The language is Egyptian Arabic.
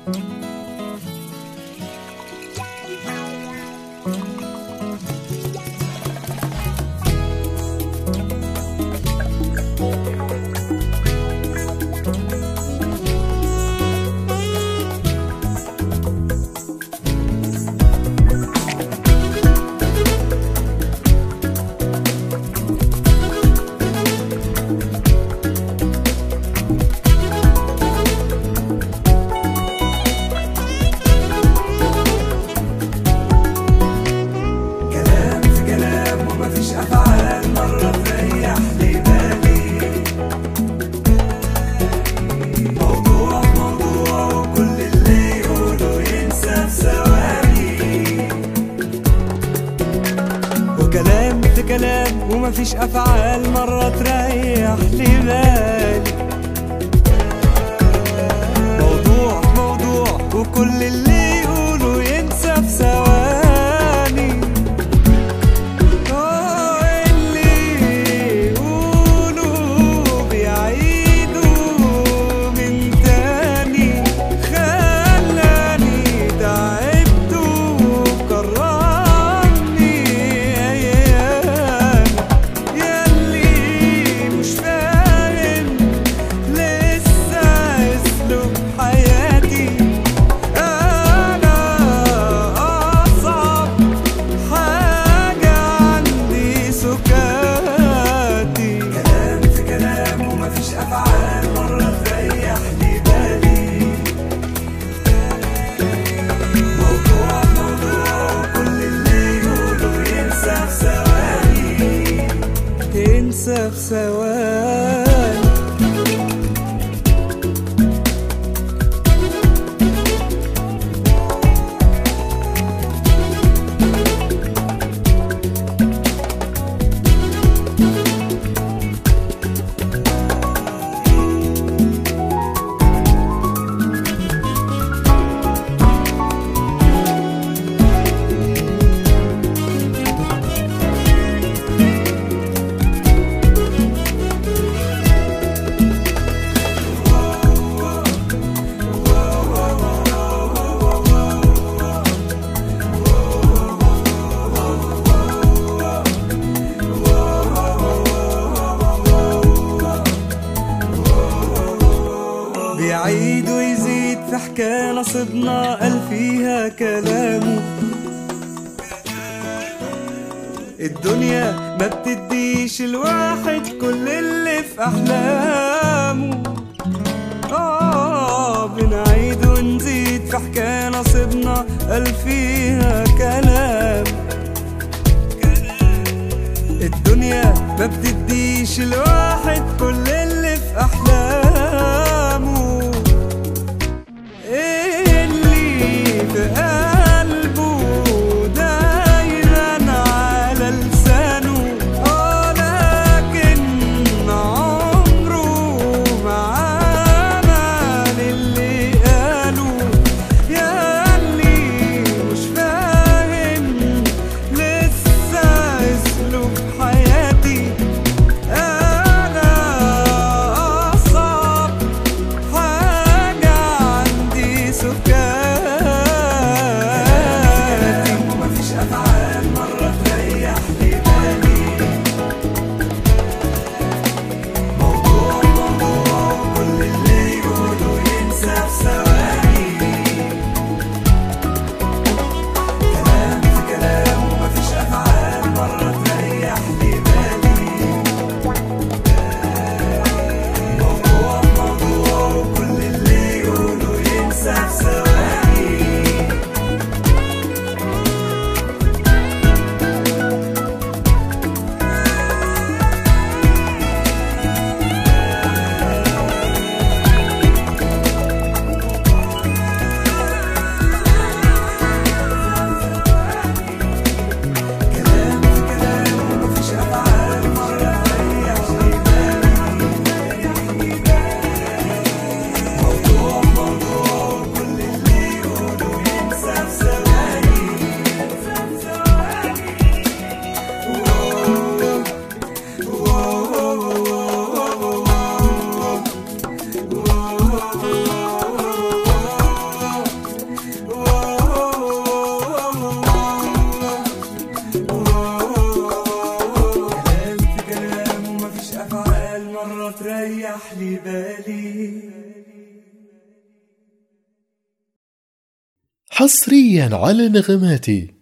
كلام في كلام ومفيش افعال مره تريح لي بالي موضوع موضوع وكل اللي يقوله ينسى في ثواني وكلام في كلام ومفيش افعال مره تريح لي بالي موضوع موضوع وكل اللي يقوله ينسى في ثواني آه، اللي يقولوا بيعيدوا من تاني خلاني تعبت وكرهني أيام ياللي مش فاهم لسه اسلوب حياتي انا اصعب حاجة عندي سكاتي كلام في كلام ومفيش افعال مرة تريح لي بالي موضوع موضوع وكل اللي يقوله ينسى في ثواني ينسى في ثواني بيعيد ويزيد في حكاية نصبنا قال فيها كلامه الدنيا ما بتديش الواحد كل اللي في أحلامه آه بنعيد ونزيد في حكاية نصبنا قال فيها كلام الدنيا ما بتديش الواحد كل اللي في أحلامه اللي في قلبه دايما على لسانه آه لكن عمره ما عمل اللي قاله يا اللي مش فاهم لسه اسلوب حياتي انا تريح لي بالي حصريا على نغماتي